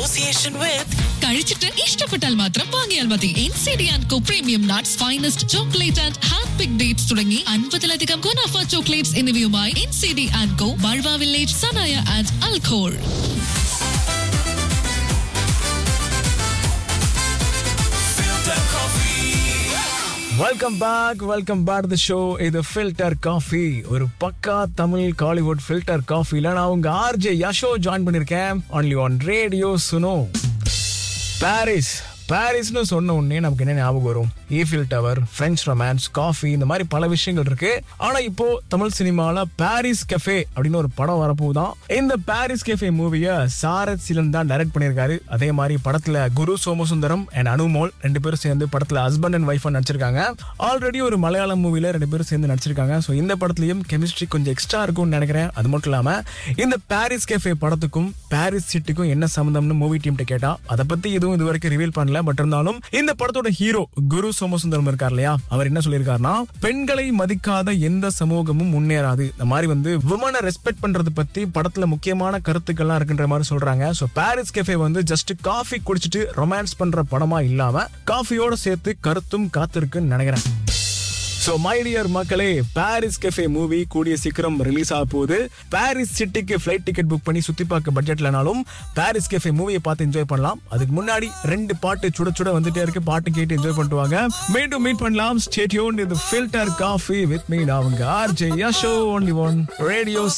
association with കഴിച്ചിട്ട് ഇഷ്ടപ്പെട്ടാൽ മാത്രം വാങ്ങിയാൽ മതി N C D and co premium nuts finest chocolate and hand pick dates തുടങ്ങി അൻപതിലധികം ഗുണാഫ ചോക്ലേറ്റ്സ് എന്നിവയുമായി N C D and co ബൾവ വില്ലേജ് സനായ ആൻഡ് അൽഖോൾ Filter Coffee. Welcome back welcome back the show இது ஃபில்டர் காஃபி ஒரு பக்கா தமிழ் காலிவுட் ஃபில்டர் காஃபில நான் உங்க ஆர்ஜே யஷோ ஜாயின் பண்ணிருக்கேன் only one radio Suno Paris பாரிஸ்னு சொன்ன உடனே நமக்கு என்ன ஞாபகம் வரும் Eiffel tower French romance coffee இந்த மாதிரி பல விஷயங்கள் இருக்கு ஆனா இப்போ தமிழ் சினிமால பாரிஸ் கெஃபே அப்படின்னு ஒரு படம் வரப்போதான் இந்த பாரிஸ் கெஃபே மூவிய சாரத் சிலன் தான் டைரக்ட் பண்ணியிருக்காரு அதே மாதிரி படத்துல குரு சோமசுந்தரம் அண்ட் அனுமோல் ரெண்டு பேரும் சேர்ந்து படத்துல ஹஸ்பண்ட் அண்ட் ஒய்ஃபா நடிச்சிருக்காங்க ஆல்ரெடி ஒரு மலையாளம் மூவில ரெண்டு பேரும் சேர்ந்து நடிச்சிருக்காங்க ஸோ இந்த படத்துலயும் கெமிஸ்ட்ரி கொஞ்சம் எக்ஸ்ட்ரா இருக்கும்னு நினைக்கிறேன் அது மட்டும் இல்லாம இந்த பாரிஸ் கெஃபே படத்துக்கும் பாரிஸ் சிட்டிக்கும் என்ன சம்பந்தம்னு மூவி டீம்கிட்ட கேட்டா அதை பத்தி எதுவும் இது வரைக்கும் ரிவீல் பண்ணல பட் இருந்தாலும் இந்த படத்தோட ஹீரோ குரு சோமசுந்தரம் இருக்கார் இல்லையா அவர் என்ன சொல்லியிருக்காருன்னா பெண்களை மதிக்காத எந்த சமூகமும் முன்னேறாது இந்த மாதிரி வந்து விமனை ரெஸ்பெக்ட் பண்றது பத்தி படத்துல முக்கியமான கருத்துக்கள்லாம் இருக்குன்ற மாதிரி சொல்றாங்க ஸோ பாரிஸ் கெஃபே வந்து ஜஸ்ட் காஃபி குடிச்சிட்டு ரொமான்ஸ் பண்ற படமா இல்லாம காஃபியோட சேர்த்து கருத்தும் காத்திருக்குன்னு நினைக்கிறேன் ஸோ மை டியர் மக்களே பாரிஸ் கெஃபே மூவி கூடிய சீக்கிரம் ரிலீஸ் ஆக போகுது பாரிஸ் சிட்டிக்கு ஃப்ளைட் டிக்கெட் புக் பண்ணி சுத்தி பார்க்க பட்ஜெட்லனாலும் பாரிஸ் கெஃபே மூவியை பார்த்து என்ஜாய் பண்ணலாம் அதுக்கு முன்னாடி ரெண்டு பாட்டு சுட சுட வந்துட்டே இருக்கு பாட்டு கேட்டு என்ஜாய் பண்ணிட்டு வாங்க மீண்டும் மீட் பண்ணலாம் ஸ்டேட்யூன் இது ஃபில்டர் காஃபி வித் மீ நான் உங்க RJ Yasho only one radio